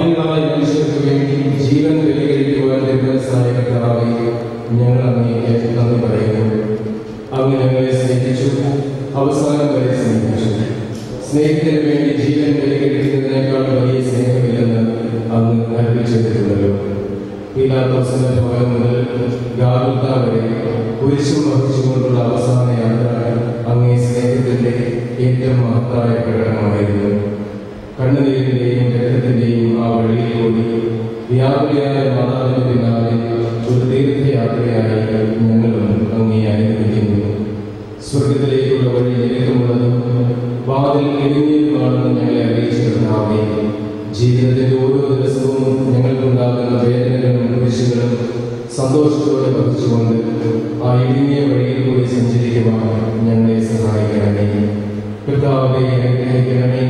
പാപികളായ മനുഷ്യർക്ക് വേണ്ടി ജീവൻ ബലികഴിക്കുവാൻ ദിവസായ കർത്താവെ ഞങ്ങൾ അങ്ങേക്ക് നന്ദി പറയുന്നു അങ്ങ് ഞങ്ങളെ സ്നേഹിച്ചു അവസാനം വരെ സ്നേഹിച്ചു സ്നേഹത്തിന് വേണ്ടി ജീവൻ ബലികഴിക്കുന്നതിനേക്കാൾ വലിയ സ്നേഹമില്ലെന്ന് അങ്ങ് അറിയിച്ചിട്ടുണ്ടല്ലോ പീലാത്തോസിന്റെ ഭവനം മുതൽ ഗാഗുൽത്ത വരെ കുരിശും വഹിച്ചുകൊണ്ടുള്ള അവസാന യാത്ര അങ്ങേ സ്നേഹത്തിന്റെ ഏറ്റവും മഹത്തായ പ്രകടനമായിരുന്നു കണ്ണുനീരിന്റെയും രക്തത്തിന്റെയും ആ വഴിയിൽ കൂടി വ്യാകുലയായ മാതാവിന്റെ പിന്നാലെ ഒരു തീർത്ഥയാത്രയായി ഞങ്ങളും അങ്ങേ അനുഗ്രഹിക്കുന്നു സ്വർഗത്തിലേക്കുള്ള വഴി ഞെരുക്കമുള്ളതും വാതിൽ ഇടുങ്ങിയതുമാണെന്ന് ഞങ്ങളെ അറിയിച്ചിരുന്നാവേ ജീവിതത്തിന്റെ ഓരോ ദിവസവും ഞങ്ങൾക്കുണ്ടാകുന്ന വേദനകളും കുരിശുകളും സന്തോഷത്തോടെ വഹിച്ചുകൊണ്ട് ആ ഇടുങ്ങിയ വഴിയിൽ കൂടി സഞ്ചരിക്കുവാൻ ഞങ്ങളെ സഹായിക്കണമേ പിതാവെ അനുഗ്രഹിക്കണമേ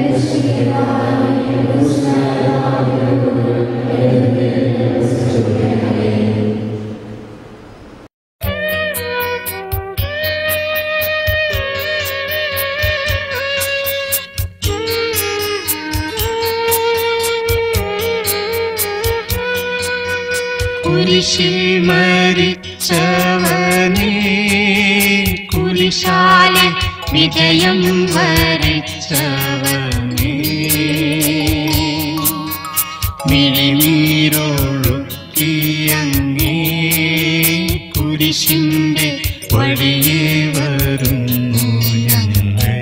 കുരിശിൽ മരിച്ചവനേ കുരിശാല വിജയം വരിച്ചവനേ മിഴിനീരൊഴുക്കിയങ്ങേ കുരിശിന്റെ വഴിയേ വരുന്നു ഞങ്ങൾ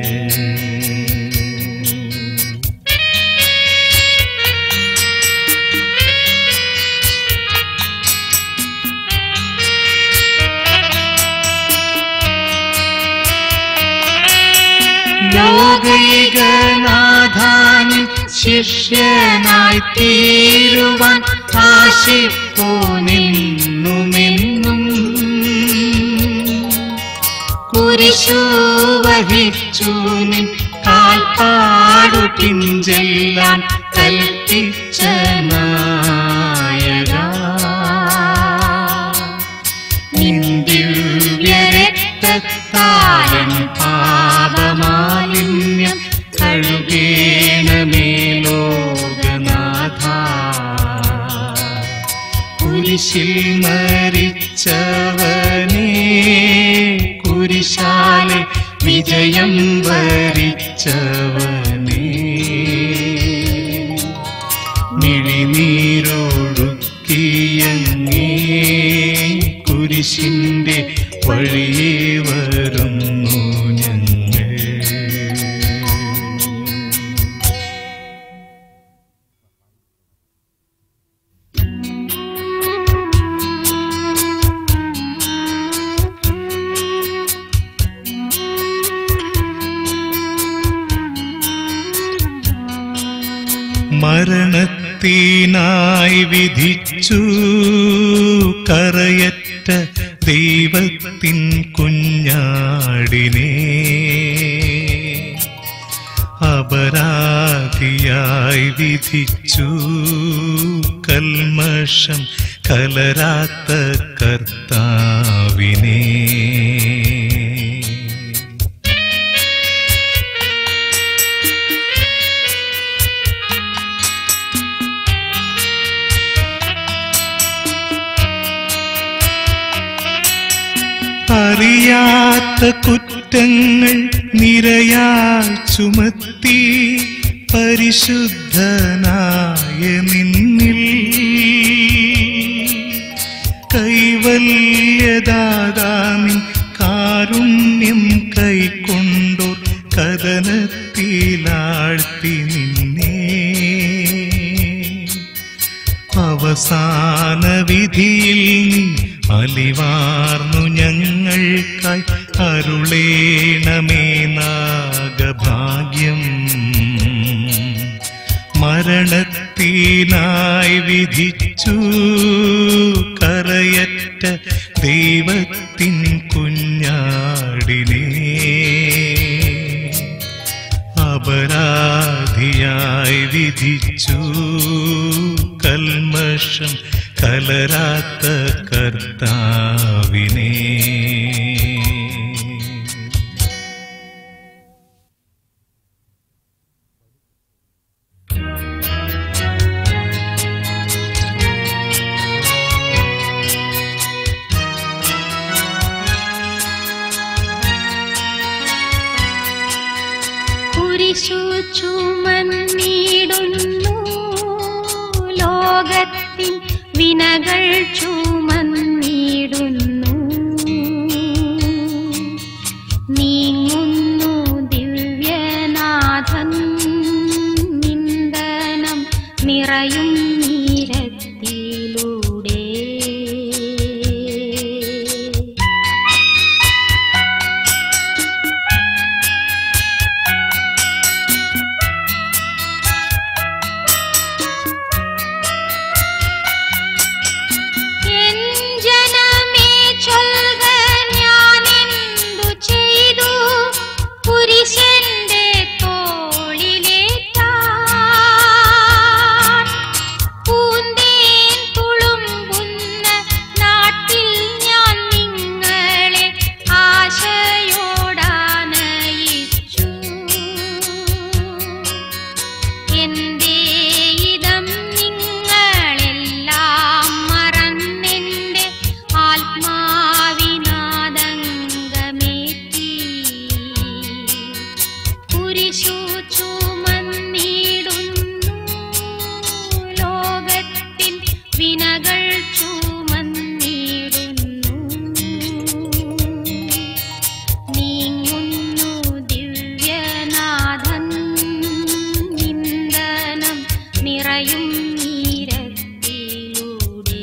ലോകൈകനാഥാനിൻ ശിഷ്യനായി തീരുവാൻ ആശിപ്പോ നിന്നുമെന്നും കുരിശു വഹിച്ചു നിൻ കാൽപ്പാടു പിഞ്ചെല്ലാൻ കൽപ്പിച്ച നായക ദിവ്യരക്തത്താലൻ പാപമാലിന്യം കഴുകേണമേ ലോകനാഥ കുരിശിൽ മരിച്ചവനേ കുരിശാലെ വിജയം വരിച്ചവനേ മിഴിനീരൊഴുക്കിയങ്ങേ കുരിശിന്റെ വഴിയേ വരുന്നു ഞങ്ങൾ മരണത്തിനായി വിധിച്ചു കറയറ്റ ദൈവത്തിൻ കുഞ്ഞാടിനെ അപരാധിയായി വിധിച്ചു കൽമഷം കലരാത്ത കർത്താവിനെ അറിയാത്ത കുറ്റങ്ങൾ നിരയായി ചുമത്തി പരിശുദ്ധനായ നിന്നിൽ കൈവല്യദാതാമി കാരുണ്യം കൈക്കൊണ്ടോർ കഥനത്തിലാഴ്ത്തി നിന്നേ അവസാന വിധിയിൽ നീ അലിവാർന്നു ഞങ്ങൾക്കായി അരുളേണമേ നാഗഭാഗ്യം മരണത്തിനായി വിധിച്ചു കറയറ്റ ദൈവത്തിൻ കുഞ്ഞാടിനെ അപരാധിയായി വിധിച്ചു കൽമഷം കലരാത്ത കർത്താവിനെ ചുമന്നിടുന്നു ലോകത്തിൻ വിനകൾ ചുമന്നിടുന്നു നീങ്ങുന്നു ദിവ്യനാഥൻ നിന്ദനം നിറയും നീരത്തിലൂടെ എൻ ജനമേ ചൊൽക ഞാനെന്തു ചെയ്തു കുരിശന്റെ തോളിലേറ്റാൻ പൂന്തേൻ തുളുമ്പുന്ന നാട്ടിൽ ഞാൻ നിങ്ങളെ ആശയോടാനയിച്ചു എന്റെ ഇതം നിങ്ങളെല്ലാം മറന്നെന്റെ ആത്മാവിനാദംഗമേറ്റി കുരിശു ചുമന്നിടുന്നു ലോകത്തിൻ വിനകൾ ചുമന്നിടുന്നു നീങ്ങുന്നു ദിവ്യനാഥൻ നിന്ദനം നിറയും നീരത്തിലൂടെ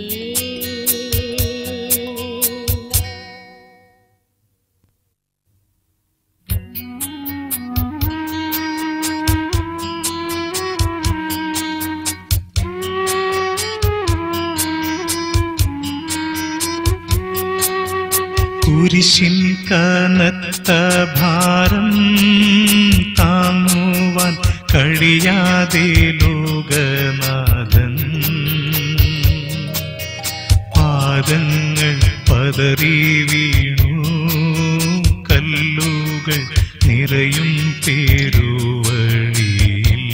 കുരിശിൻ കനത്ത ഭാരം താങ്ങുവാൻ കഴിയാതെ ലോകനാഥൻ പാദങ്ങൾ പതറി വീണു കല്ലുകൾ നിറയും പേരുവഴിയിൽ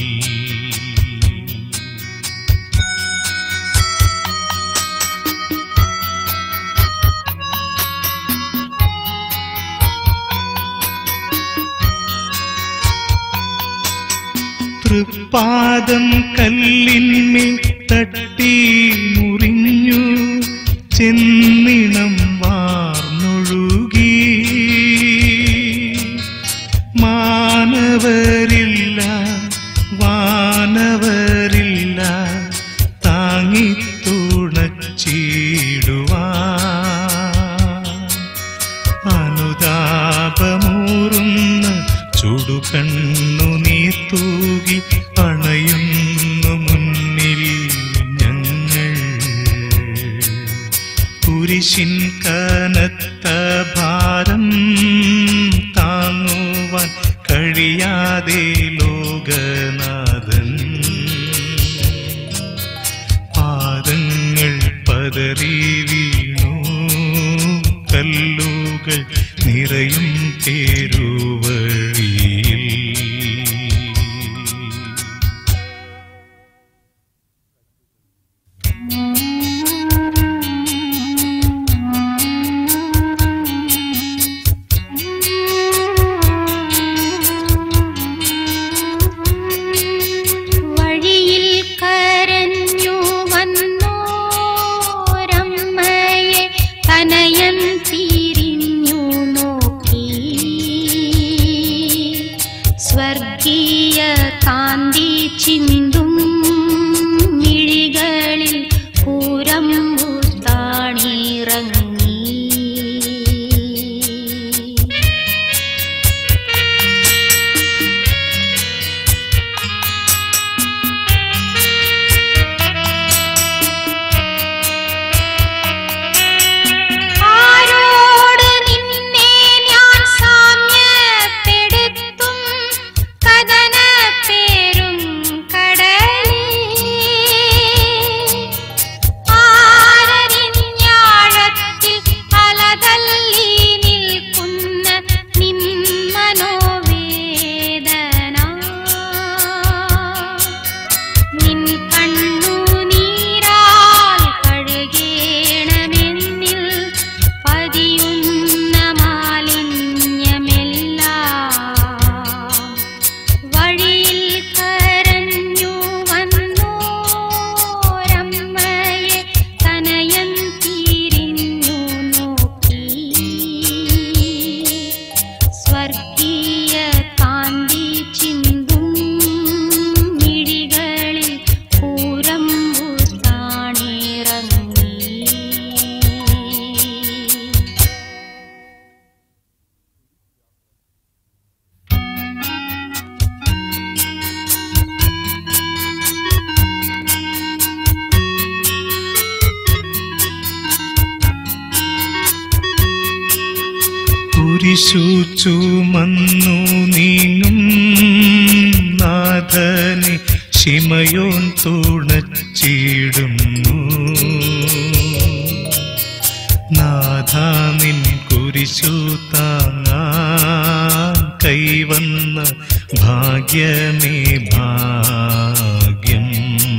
തൃപ്പാദം കല്ലിന്മേൽ തട്ടി മുറിഞ്ഞു ചെന്നിണം വാർന്നൊഴുകി മാനവരില്ല വാനവരില്ല താങ്ങി തുണച്ചിടുവാൻ അനുതാപമൂറുന്ന ചുടുകണ്ണു നീ തൂകി അണയുന്നു മുന്നിൽ ഞങ്ങൾ കുരിശിൻ കനത്ത ഭാരം താങ്ങുവാൻ കഴിയാതെ ലോകനാഥൻ പാദങ്ങൾ പതറി വീണു കല്ലുകൾ നിറയും പേരുവഴിയിൽ വഴിയിൽ കരഞ്ഞു വന്നോരമ്മയെ തനയൻ തിരിഞ്ഞു നോക്കി കുരിശു ചുമന്നു നീങ്ങും നാഥനെ ശിമയോൻ തുണച്ചിടുന്നു നാഥാ നിൻ കുരിശു താങ്ങാൻ കൈവന്ന ഭാഗ്യമേ ഭാഗ്യം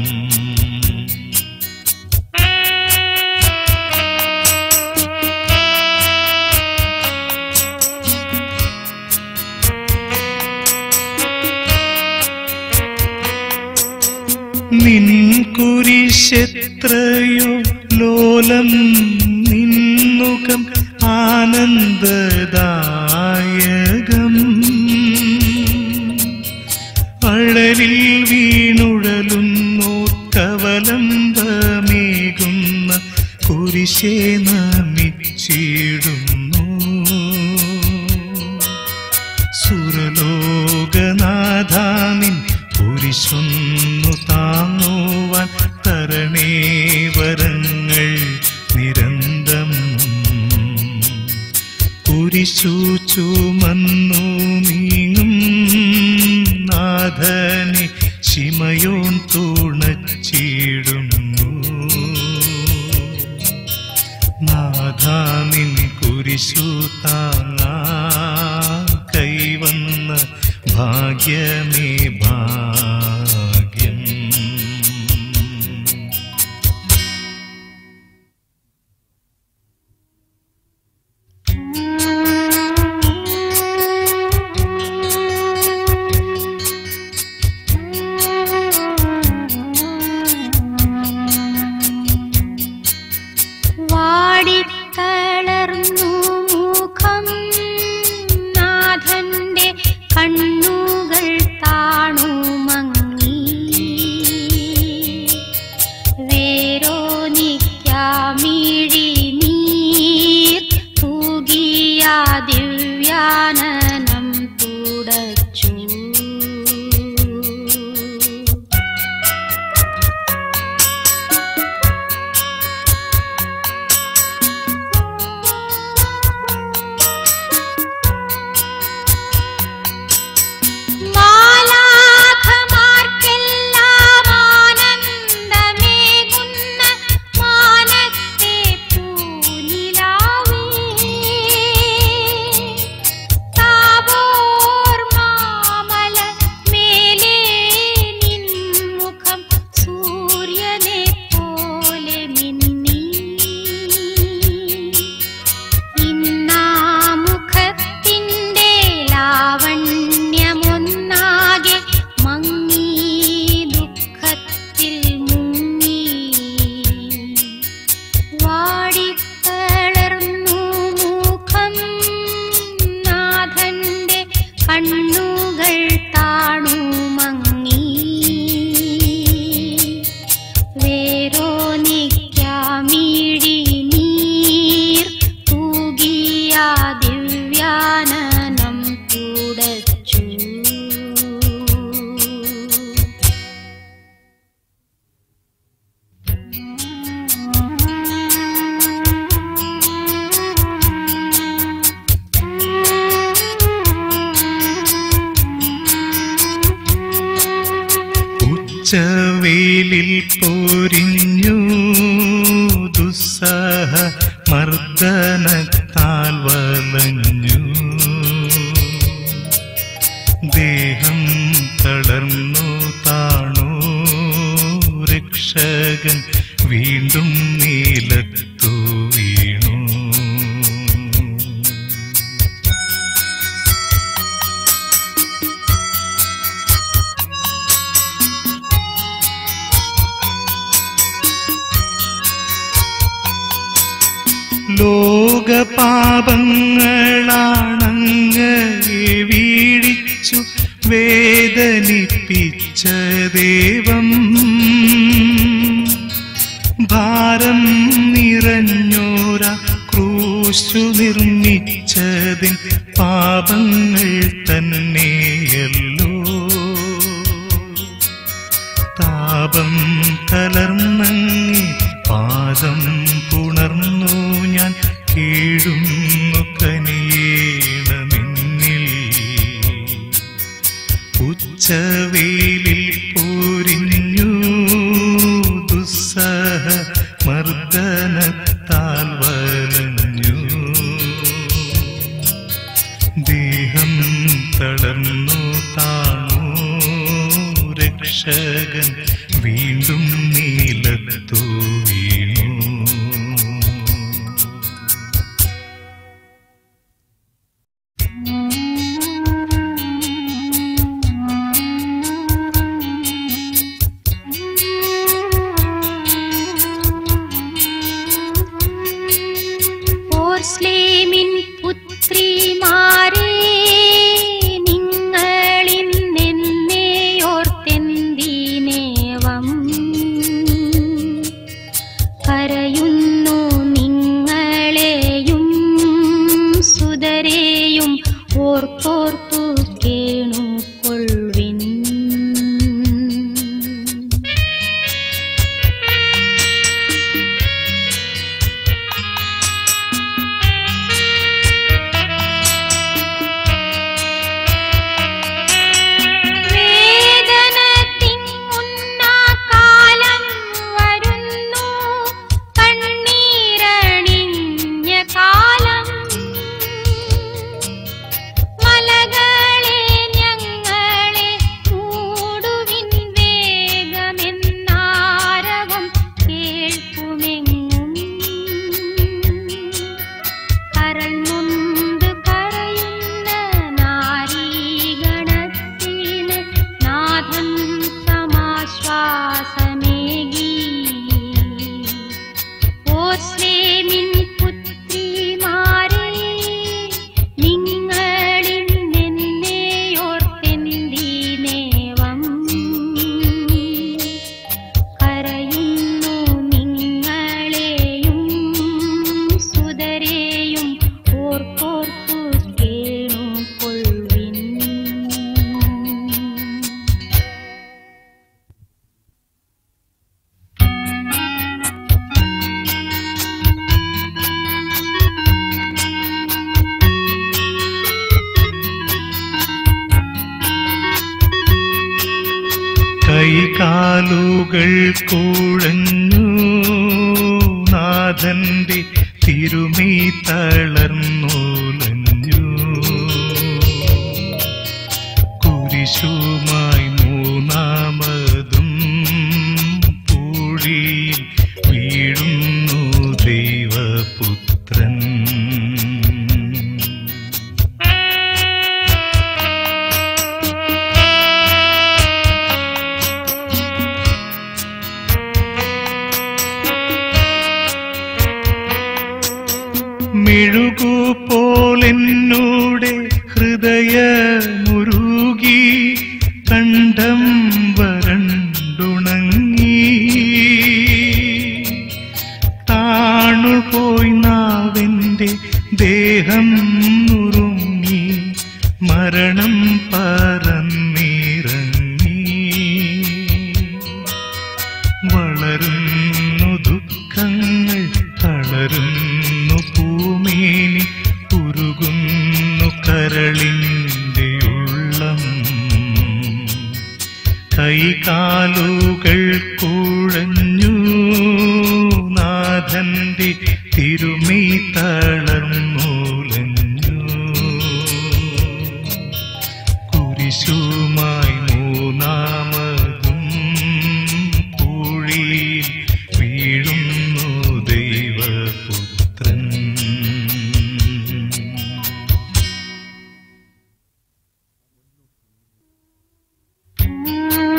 നിൻ കുരിശെത്രയോ ലോലം നിന്നുകം ആനന്ദദായകം അഴലിൽ വീണുഴലുന്നോർ കവലംബമേകുന്ന കുരിശേ നമിച്ചിടുന്നു സുരലോകനാഥാനിൻ കുരിശൊന്നു താങ്ങുവാൻ തരണേ വരങ്ങൾ നിരന്തം കുരിശു ചുമന്നു നീങ്ങും നാഥനെ ശിമയോൻ തുണച്ചിടുന്നു നാഥാനിൻ കുരിശു താങ്ങാ കൈവന്ന ഭാഗ്യമേ ഭാഗ്യം വാടിത്തളർന്നു മുഖം നാഥന്റെ കണ്ണുകൾ താണു മങ്ങി വേരോനിക്കാമിഴി നീർ തൂകിയ ദിവ്യാനനം തുടച്ചു മാലാഖമാർക്കെല്ലാം ആനന്ദമേകുന്ന മാനത്തെ പൂനിലാവേ. താബോർ മാമല മേലേ നിൻ മുഖം സൂര്യനെ പോലെ മിന്നി ഇന്നാമുഖത്തിൻ്റെ ലാവണ്യമൊന്നാകെ മങ്ങി ദുഃഖത്തിൽ മുങ്ങി വാടിത്തളർന്നു മുഖം നാഥന്റെ കണ്ണുകൾ താണു മങ്ങി വേരോനിക്കാമിഴി നീർ തൂകിയ ദിവ്യാനനം തുടച്ചു ഉച്ചവേലിൽ പോരിഞ്ഞു ദുസ്സഹ മർദ്ദനത്താൽ വലഞ്ഞു ദേഹം തളർന്നു താണു രക്ഷകൻ വീണ്ടും നീലത്തു വീണു ലോകപാപങ്ങളാണങ്ങയെ വീഴിച്ചു വേദനിപ്പിച്ച ദേവം ഭാരം നിറഞ്ഞോര ക്രൂശു നിർമ്മിച്ചതിൻ പാപങ്ങൾ തന്നെയല്ലോ താപം കലർന്നങ്ങി പാദം പുണർന്നു ഞാൻ കീഴുന്നു കനിയേണമേ ചുറ്റും നീലത്തു വീണു ഓർസ്ലേമിൻ പുത്രിമാരേ നിങ്ങളിൽ നിന്നെ ഓർത്തെന്തിനേവം കരയുന്നു നിങ്ങളെയും സുതരെയും ഓർത്തോർത്തു കേണുകൊള്ളിൻ വേദന തിങ്ങുന്ന കാലം വരുന്നു കണ്ണീരണിഞ്ഞ കാലം മലകളെ ഞങ്ങളെ മൂടുവിൻ വേഗമെന്നാരവം കേൾക്കുമെങ്ങും കരൾ നൊന്ത് കരയുന്ന നാരീഗണത്തിന് നാഥൻ സമാശ്വാസമേകി ഓസ്ലേമിൻ പുത്രിമാരേ നിങ്ങളിൽ നിന്നെ ഓർത്തെന്തിനേവം കരയുന്നു നിങ്ങളെയും സുതരെയും ഓർത്തോർത്തു കേണുകൊള്ളിൻ കൈകാലുകൾ കുഴഞ്ഞു നാഥന്റെ തിരുമീ തളർന്നുലഞ്ഞു കുരിശുമായി മൂന്നാമതും പൂഴിയിൽ വീഴുന്നു ദൈവപുത്രൻ മെഴുകുപോലെന്നൂടെ ഹൃദയമുരുകി കണ്ഠം വരണ്ടുണങ്ങി താണുപോയി നാവിൻ്റെ ദേഹം നുറുങ്ങി മരണം പറന്നിറങ്ങി വളരുന്നു ദുഃഖങ്ങൾ തളരുന്നു ഭൂമേനി ഉരുകുന്നു കരളിൻ്റെ ഉള്ളം കൈകാലുകൾ കുഴഞ്ഞു നാഥന്റെ തിരുമീ തളർന്നുലഞ്ഞു കുരിശുമായി മൂന്നാമതും പൂഴിയിൽ വീഴുന്നു ദൈവപുത്രൻ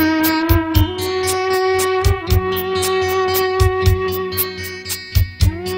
Thank you.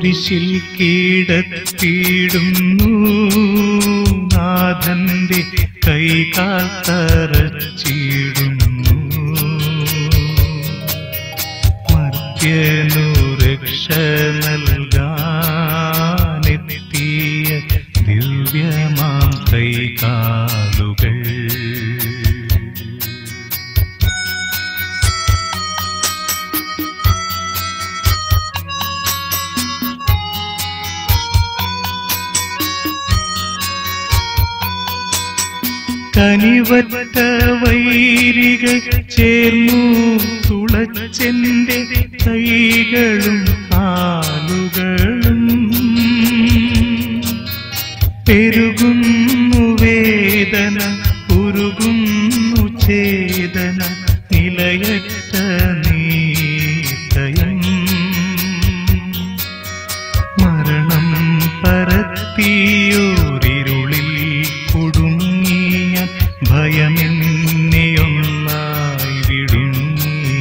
കുരിശിൽ കീടത്തിയിടുന്നു നാഥന്റെ കൈകാൽ തറച്ചിടുന്നു മർത്യനു രക്ഷ നൽകാനെത്തിയ ദിവ്യമാം കൈകാലുകൾ കനിവറ്റ വൈരികൾ ചേർന്നു തുളച്ചെന്റെ കൈകളും കാലുകളും പെരുകുന്നു വേദന ഉരുകുന്നു ചേതന നിലയറ്റ നീതയം മരണം പരത്തിയോരിരുളിൽ കുടുങ്ങിയ ഭയമെന്നെയൊന്നായി വിടുങ്ങി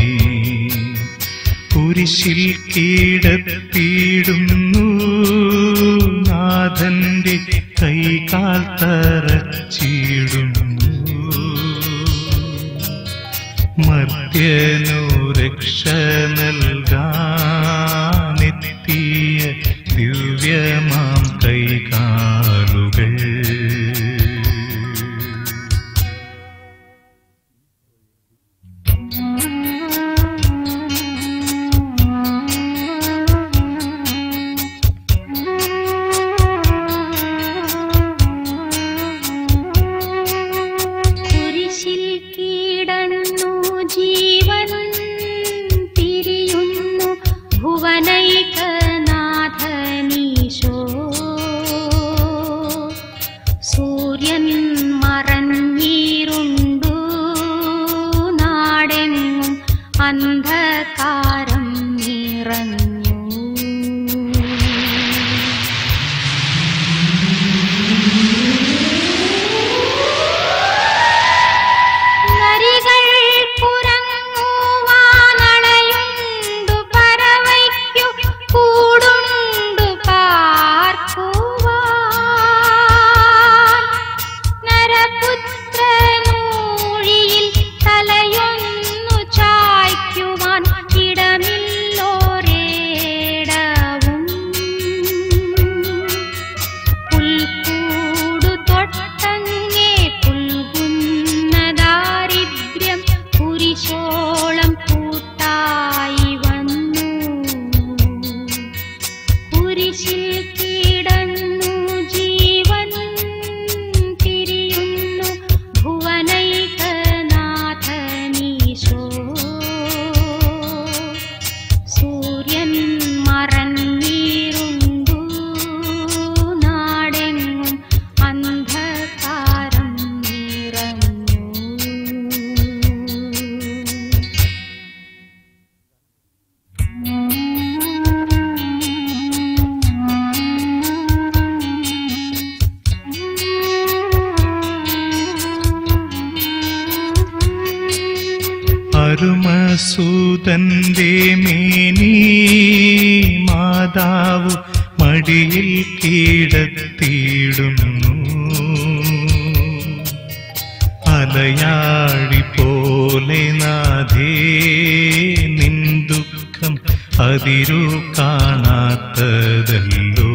കുരിശിൽ കീടത്തിയിടുന്നു നാഥന്റെ കൈകാൽ തറച്ചിടുന്നു മർത്യനു രക്ഷ നൽകാനെത്തിയ ദിവ്യമാം കൈകാലുകൾ കുരിശിൽ കീടന്നു ജീവൻ തിരിയുന്നു ഭുവനൈകനാഥനീശോ സൂര്യൻ മറഞ്ഞീരുണ്ടു നാടെങ്ങും അന്ധകാരം നിറഞ്ഞു നരികൾ കുരങ്ങുവാനണയുണ്ടു പറവയ്ക്കു കൂടുണ്ടു പാർക്കുവാൻ നരപുത്രനൂഴിയിൽ തലയൊന്നു ചായ്ക്കുവാൻ ഇടമില്ലോരേടവും പുൽക്കൂടു തൊട്ടങ്ങേ പുൽകുന്ന ദാരിദ്ര്യം കുരിശോളം കൂട്ടായി വന്നു കുരിശിൽ കിടന്നു ജീവൻ തിരിയുന്നു ഭുവനൈകനാഥനീശോ സൂര്യൻ മറഞ്ഞീരുണ്ടു നാടെങ്ങും അന്ധകാരം നിറഞ്ഞു അരുമസൂതന്റെ മേനി മാതാവ് മടിയിൽ കീടത്തിയിടുന്നു അലയാഴി പോലെ നാഥേ നിൻ ദുഃഖം അതിരു കാണാത്തതല്ലോ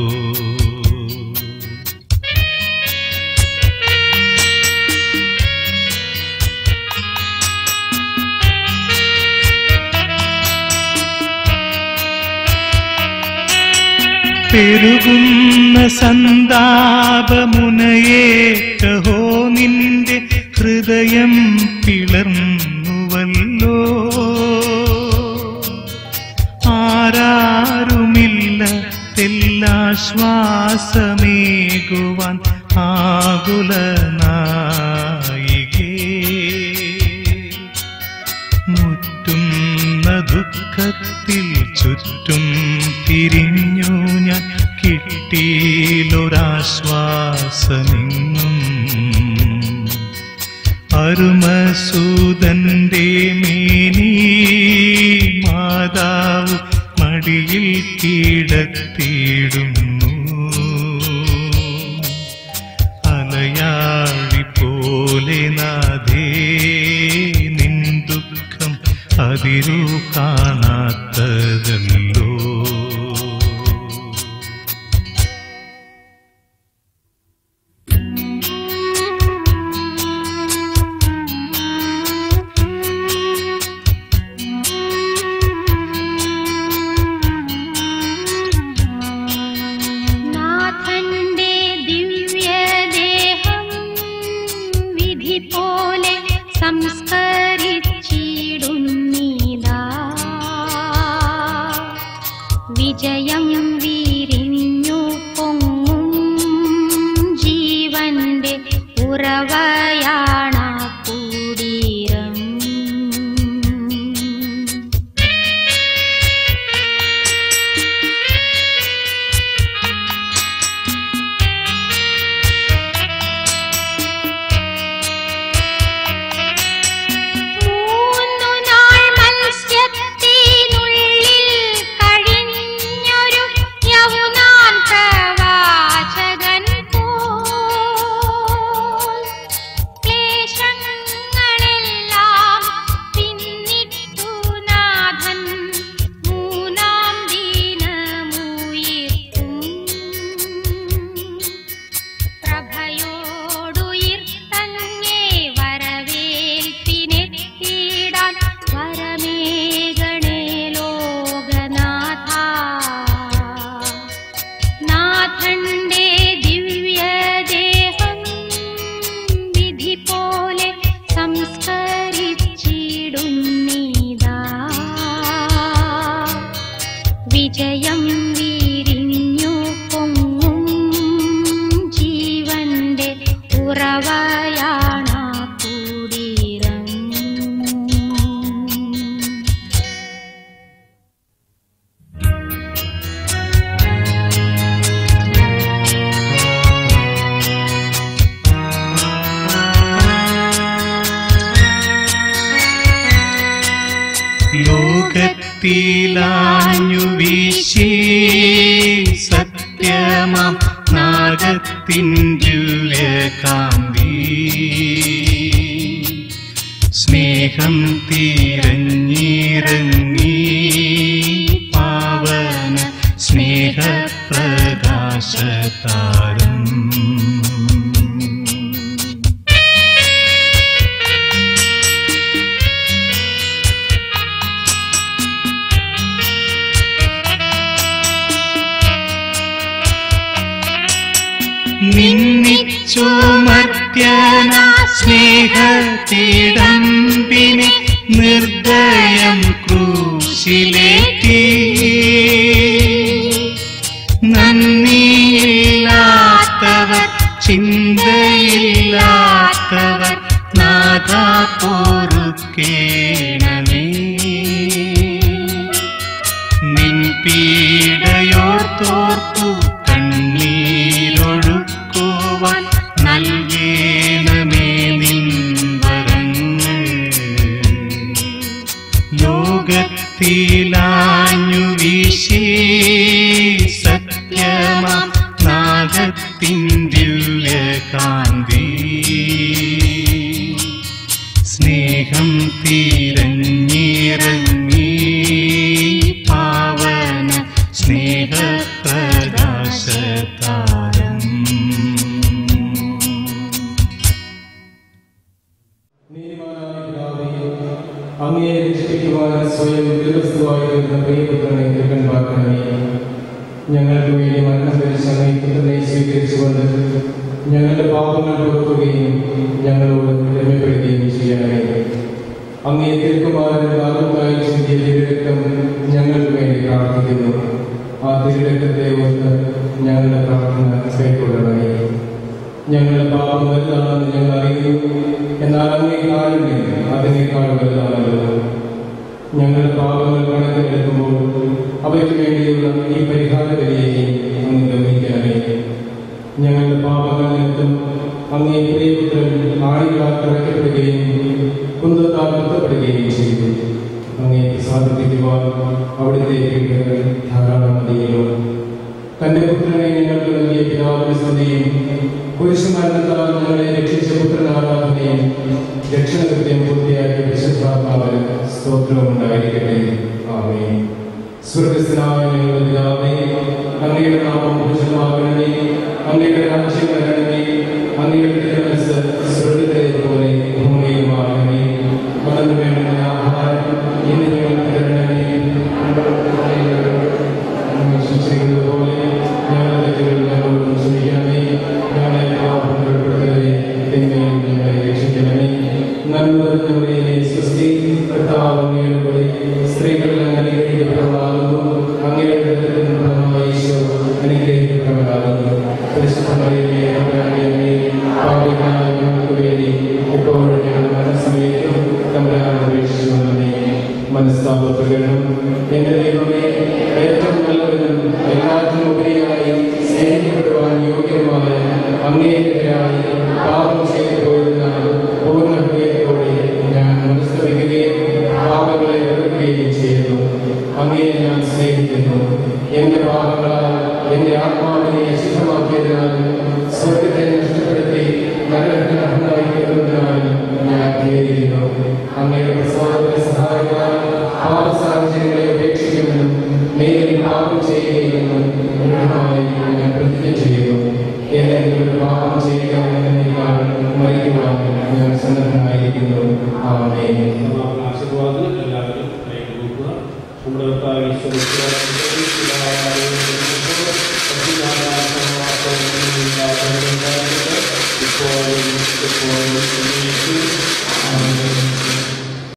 പെരുകുന്ന സന്താപമുനയെ കഹോ നിന്റെ ഹൃദയം പിളർന്നുവല്ലോ ആരാരുമില്ല തെല്ലാശ്വാസമേകുവാൻ ആകുലനായികേ മുറ്റുന്ന ദുഃഖത്തിൽ ചുറ്റും തിരിഞ്ഞു ഞാൻ കിട്ടിയിലൊരാശ്വാസമെങ്ങും അരുമസൂതന്റെ മേനി മാതാവ് മടിയിൽ കിടത്തിയിടുന്നു അലയാഴി പോലെ നാഥേ നിൻ ദുഃഖം അതിരു കാണാത്തതല്ലോ നാഥന്റെ ദിവ്യദേഹം വിധി പോലെ സംസ്കരിച്ചിടുന്നീതാ വിജയം വീരിഞ്ഞു പൊങ്ങും ജീവന്റെ ഉറവയാണ കൂടീരം മൂന്നു നാൾ മത്സ്യത്തിനുള്ളിൽ കഴിഞ്ഞൊരു യൗനാൻ പ്രവാചകൻ പോൽ ക്ലേശങ്ങളെല്ലാം പിന്നിട്ടു നാഥൻ മൂന്നാം ദിനമുയർത്തും പ്രഭയോടുയിർത്തങ്ങേ വരവേൽപ്പിനെത്തിയിടാൻ വരമേകണേ ലോകനാഥ നാഥന്റെ ദിവ്യദേഹം വിധി പോലെ സംസ്കരിച്ചിടുന്നീതാ വിജയം വീരിഞ്ഞു പൊങ്ങും ജീവന്റെ ഉറവയാണ കൂടീരം ലോകത്തിലാഞ്ഞു വീശി സത്യമാം നാഗത്തിൻ ദിവ്യകാന്തി സ്നേഹം തീരഞ്ഞിറങ്ങി പാവന സ്നേഹപ്രകാശതാരം നിന്നിച്ചു മർത്യന സ്നേഹത്തിടമ്പിനെ നിർദ്ദയം ക്രൂശിലേറ്റി നന്ദിയില്ലാത്തവർ ചിന്തയില്ലാത്തവർ നാഥ പൊറുക്കേണമേ നിൻ പീഡയോർത്തോർത്തു കണ്ണീരൊഴുക്കുവാൻ നൽകേണമേ നിൻ വരങ്ങൾ ലോകത്തിലാഞ്ഞു വീശി സത്യമാം നാഗത്തിൻ ദിവ്യകാന്തി സ്നേഹം തീരഞ്ഞിറങ്ങി പാവന സ്നേഹപ്രകാശതാരം നീതിമാനായ പിതാവേ, അങ്ങയെ രക്ഷിക്കുവാൻ സ്വയം ദീർഘസ്ഥമായിരുന്ന പ്രിയപുത്രനെ തിരുക്കൻപാക്കണമേ ഞങ്ങൾക്ക് വേണ്ടി മരണം ധരിച്ച അങ്ങേ പുത്രനെ സ്വീകരിച്ചുകൊണ്ട് ഞങ്ങളുടെ പാപങ്ങൾ പൊറുക്കുകയും ഞങ്ങളോട് രമ്യപ്പെടുകയും ചെയ്യണമേ അങ്ങേ തിരുക്കുമാരൻ ആർക്കായി ചിന്തിയ തിരുരക്തം ഞങ്ങൾക്ക് വേണ്ടി പ്രാർത്ഥിക്കുന്നു ആ തിരുരക്തത്തെ ഓർത്ത് ഞങ്ങളുടെ പ്രാർത്ഥന കൈക്കൊള്ളണമേ ഞങ്ങളുടെ പാപം വലുതാണെന്ന് ഞങ്ങൾ അറിയുന്നു എന്നാൽ അങ്ങേ കാരുണ്യം അതിനേക്കാൾ വലുതാണല്ലോ ഞങ്ങളുടെ പാപങ്ങൾ കണക്കിലെടുക്കുമ്പോൾ അവയ്ക്ക് വേണ്ടിയുള്ള ഈ പരിഹാര ബലിയെയും അങ്ങ് ഗമിക്കണമേ ഞങ്ങളുടെ പാപങ്ങൾ നിമിത്തം അങ്ങേ പ്രിയപുത്രൻ ആണികളാൽ തറയ്ക്കപ്പെടുകയും കുന്തത്താൽ കുത്തപ്പെടുകയും ചെയ്തു അങ്ങേ സാധിപ്പിക്കുവാൻ അവിടുത്തെ കൃപകൾ ധാരാളം മതിയല്ലോ തന്റെ പുത്രനെ ഞങ്ങൾക്ക് നൽകിയ പിതാവിന് സ്തുതിയും പുരുഷമരണത്താൽ ഞങ്ങളെ രക്ഷിച്ച പുത്രനാരാധനയും രക്ഷണകൃത്യം പൂർത്തിയാക്കിയ വിശുദ്ധാത്മാവിന് സ്തോത്രവും ഉണ്ടായിരിക്കട്ടെ ആമേ സ്വർഗസ്ഥനായ ഞങ്ങളുടെ പിതാവേ അങ്ങയുടെ നാമം പൂജിതമാകണമേ അങ്ങയുടെ രാജ്യം വരണമേ അങ്ങയുടെ തിരുമനസ് സ്വർഗത്തിലെ പോലെ ഭൂമിയിലുമാകണമേ വളർന്നു വേണ്ടുന്ന ആഹാരം ഇന്ന് ഞങ്ങൾക്ക് തരണമേ ഞങ്ങൾ ശിക്ഷിക്കുന്നത് പോലെ ഞങ്ങളുടെ തെറ്റുകൾ ഞങ്ങളോട് ക്ഷമിക്കണമേ ഞങ്ങളെ പാപപ്പെടുത്തവരെ തിന്മയിൽ ഞങ്ങളെ രക്ഷിക്കണമേ നന്മ നിറഞ്ഞവരെ സ്വസ്തി കർത്താവ് അങ്ങയുടെ കൂടെ സ്ത്രീകളിൽ അങ്ങ് അനുഗ്രഹിക്കപ്പെട്ടവളാകുന്നു അങ്ങയുടെ ഹൃദയത്തിൽ ഫലമായ ഈശോ അനുഗ്രഹിക്കപ്പെട്ടവളാകുന്നു പരിശുദ്ധ മറിയമേ തമ്പുരാന്റെ പാപികളായ ഞങ്ങൾക്ക് വേണ്ടി ഇപ്പോഴും ഞങ്ങളുടെ മനസ്സമയത്തും തമ്പുരാൻ അപേക്ഷിച്ചുകൊള്ളണമേ മനസ്താപപ്രകടനം എന്റെ ദൈവമേ ഏറ്റവും നല്ലവരും എല്ലാത്തിനും ഉപരിയായി സ്നേഹിക്കപ്പെടുവാൻ യോഗ്യമായ അങ്ങേക്കെതിരായി പാപം ചെയ്തു പോയതിനാൽ പൂർണ്ണ ഹൃദയത്തോടെ ഞാൻ മനസ്തപിക്കുകയും പാപങ്ങളെ വെറുക്കുകയും ചെയ്യുന്നു അങ്ങയെ ഞാൻ സ്നേഹിക്കുന്നു എന്റെ പാപങ്ങളാൽ എന്റെ ആത്മാവിനെ ശുദ്ധമാക്കിയതിനാൽ സ്വർഗത്തെ നഷ്ടപ്പെടുത്തി നരകത്തിന് അർഹനായിരിക്കുന്നതിനാൽ ഞാൻ ഖേദിക്കുന്നു അങ്ങയുടെ പ്രസാദത്തെ സഹായിക്കാൻ പാപ സാഹചര്യങ്ങളെ ഉപേക്ഷിക്കുമെന്നും നേരിൽ പാപം ചെയ്യുകയെന്നും ദൃഢമായി ഞാൻ പ്രതിജ്ഞ ചെയ്യുന്നു ഏതെങ്കിലും പാപം ചെയ്യുക എന്നതിനേക്കാൾ മരിക്കുവാൻ ഞാൻ സന്നദ്ധനായിരിക്കുന്നു ആമേ സമാപന ആശീർവാദം എല്ലാവരും കൈകൾ നോക്കുക നമ്മുടെ കർത്താവ് ഈശ്വര ഇപ്പോഴും എപ്പോഴും